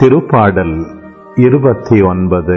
திருப்பாடல் இருபத்தி ஒன்பது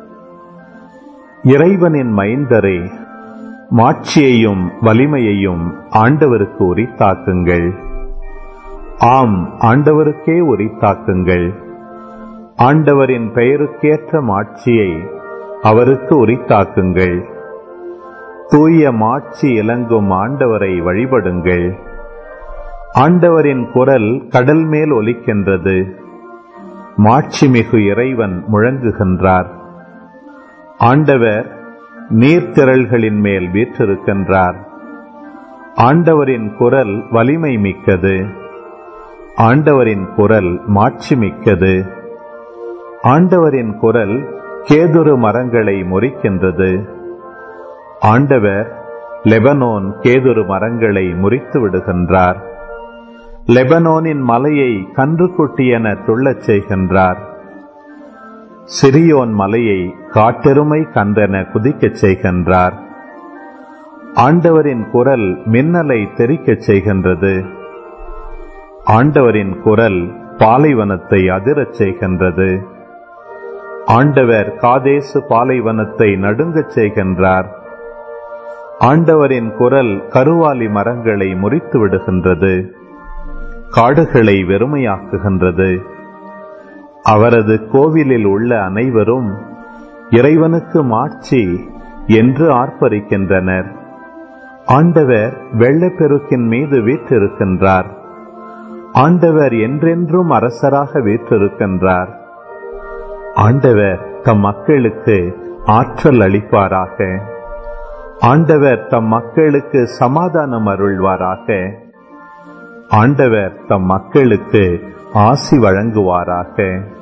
இறைவனின் மைந்தரே மாட்சியையும் வலிமையையும் ஆண்டவருக்கு உரித்தாக்குங்கள் ஆம் ஆண்டவருக்கே உரித்தாக்குங்கள் ஆண்டவரின் பெயருக்கேற்ற மாட்சியை அவருக்கு உரித்தாக்குங்கள் தூய மாட்சி இலங்கும் ஆண்டவரை வழிபடுங்கள் ஆண்டவரின் குரல் கடல் மேல் ஒலிக்கின்றது மாட்சிமிகு இறைவன் முழங்குகின்றார் ஆண்டவர் நீர்த்திரள்களின் மேல் வீற்றிருக்கின்றார் ஆண்டவரின் குரல் வலிமை மிக்கது ஆண்டவரின் குரல் மாட்சி மிக்கது ஆண்டவரின் குரல் கேதுரு மரங்களை முறிக்கின்றது ஆண்டவர் லெபனோன் கேதுரு மரங்களை முறித்து விடுகின்றார் லெபனோனின் மலையை கன்றுக்குட்டி என துள்ளச் செய்கின்றார் சிறியோன் மலையை காட்டெருமை கன்றென குதிக்கச் செய்கின்றார் ஆண்டவரின் குரல் மின்னலை தெரிக்கச் செய்கின்றது ஆண்டவரின் குரல் பாலைவனத்தை அதிரச் செய்கின்றது ஆண்டவர் காதேசு பாலைவனத்தை நடுங்கச் செய்கின்றார் ஆண்டவரின் குரல் கருவாலி மரங்களை முறித்து விடுகின்றது காடுகளை வெறுமையாக்குகின்றது அவரது கோவிலில் உள்ள அனைவரும் இறைவனுக்கு மாட்சி என்று ஆர்ப்பரிக்கின்றனர் ஆண்டவர் வெள்ளப்பெருக்கின் மீது வீற்றிருக்கின்றார் ஆண்டவர் என்றென்றும் அரசராக வீற்றிருக்கின்றார் ஆண்டவர் தம் மக்களுக்கு ஆற்றல் அளிப்பாராக ஆண்டவர் தம் மக்களுக்கு சமாதானம் அருள்வாராக ஆண்டவர் தம் மக்களுக்கு ஆசி வழங்குவாராக